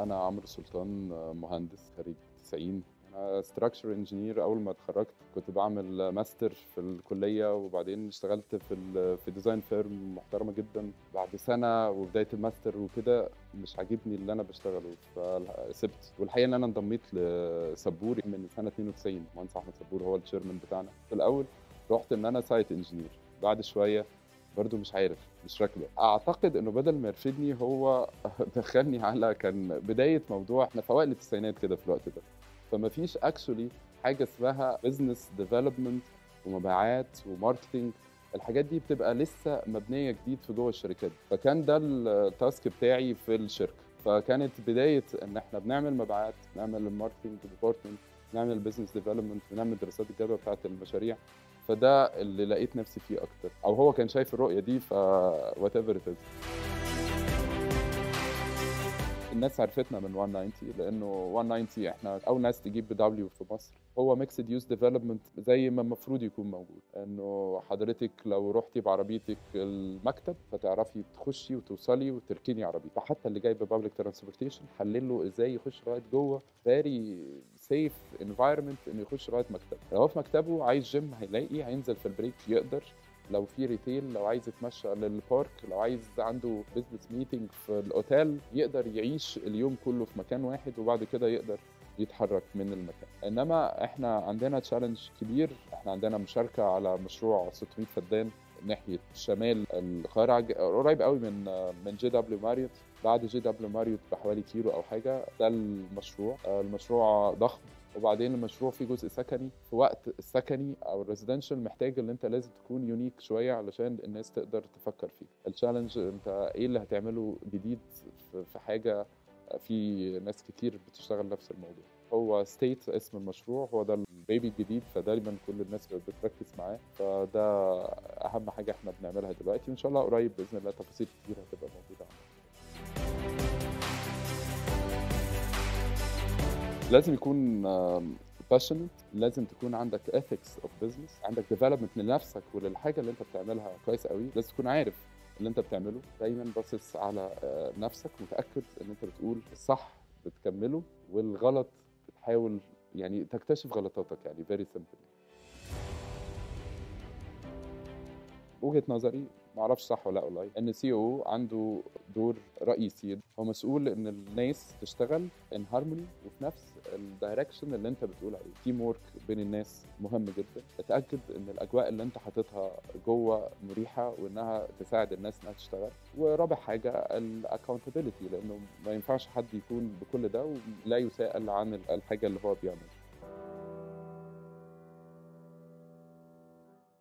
انا عمرو سلطان مهندس خريج 90 انا ستراكشر انجينير اول ما اتخرجت كنت بعمل ماستر في الكليه وبعدين اشتغلت في ال في ديزاين فيرم محترمه جدا بعد سنه وبدايه الماستر وكده مش عاجبني اللي انا بشتغله فسبت والحقيقه ان انا انضميت لسبور من سنه 92 مهندس احمد سبور هو الشيرمان بتاعنا في الاول رحت ان انا سايت انجينير بعد شويه برضو مش عارف مش راكبه اعتقد انه بدل ما يرفدني هو دخلني على كان بدايه موضوع احنا في اوائل التسعينات كده في الوقت ده فما فيش اكشولي حاجه اسمها بزنس ديفلوبمنت ومبيعات وماركتنج الحاجات دي بتبقى لسه مبنيه جديد في جوه الشركات فكان ده التاسك بتاعي في الشركه فكانت بدايه ان احنا بنعمل مبيعات نعمل الماركتنج ديبارتمنت نعمل البيزنس ديفلوبمنت ونعمل دراسات الجدوى بتاعت المشاريع فده اللي لقيت نفسي فيه اكتر او هو كان شايف الرؤيه دي ف وات ايفر ات الناس عرفتنا من 190 لانه 190 احنا اول ناس تجيب بدبليو في مصر هو ميكسد يوز ديفلوبمنت زي ما المفروض يكون موجود انه حضرتك لو رحتي بعربيتك المكتب فتعرفي تخشي وتوصلي وتركني عربيتك فحتى اللي جاي ببابليك ترانسبورتيشن حلله ازاي يخش لغايه جوه فيري سيف انفايرمنت انه يخش لغايه مكتب لو هو في مكتبه عايز جيم هيلاقي هينزل في البريك يقدر لو في ريتيل لو عايز يتمشى للبارك لو عايز عنده بزنس ميتنج في الاوتيل يقدر يعيش اليوم كله في مكان واحد وبعد كده يقدر يتحرك من المكان انما احنا عندنا تشالنج كبير احنا عندنا مشاركه على مشروع 600 فدان ناحيه شمال القاهره قريب قوي من من جي دبليو ماريوت بعد جي دبليو ماريوت بحوالي كيلو او حاجه ده المشروع المشروع ضخم وبعدين المشروع فيه جزء سكني في وقت السكني او الريزيدنشال محتاج ان انت لازم تكون يونيك شويه علشان الناس تقدر تفكر فيه التشالنج انت ايه اللي هتعمله جديد في حاجه في ناس كتير بتشتغل نفس الموضوع هو ستيت اسم المشروع هو ده البيبي الجديد فدايما كل الناس بتركز معاه فده اهم حاجه احنا بنعملها دلوقتي وان شاء الله قريب باذن الله تفاصيل كتير هتبقى موجوده عندنا لازم يكون باشنت لازم تكون عندك ethics اوف بزنس عندك ديفلوبمنت لنفسك وللحاجه اللي انت بتعملها كويس قوي لازم تكون عارف اللي انت بتعمله دايما باصص على نفسك متاكد ان انت بتقول الصح بتكمله والغلط بتحاول يعني تكتشف غلطاتك يعني فيري سمبل وجهه نظري ما اعرفش صح ولا لا والله ان سي او عنده دور رئيسي هو مسؤول ان الناس تشتغل ان هارموني وفي نفس الدايركشن اللي انت بتقول عليه تيم وورك بين الناس مهم جدا اتاكد ان الاجواء اللي انت حاططها جوه مريحه وانها تساعد الناس انها تشتغل ورابع حاجه الاكونتابيلتي لانه ما ينفعش حد يكون بكل ده ولا يسال عن الحاجه اللي هو بيعملها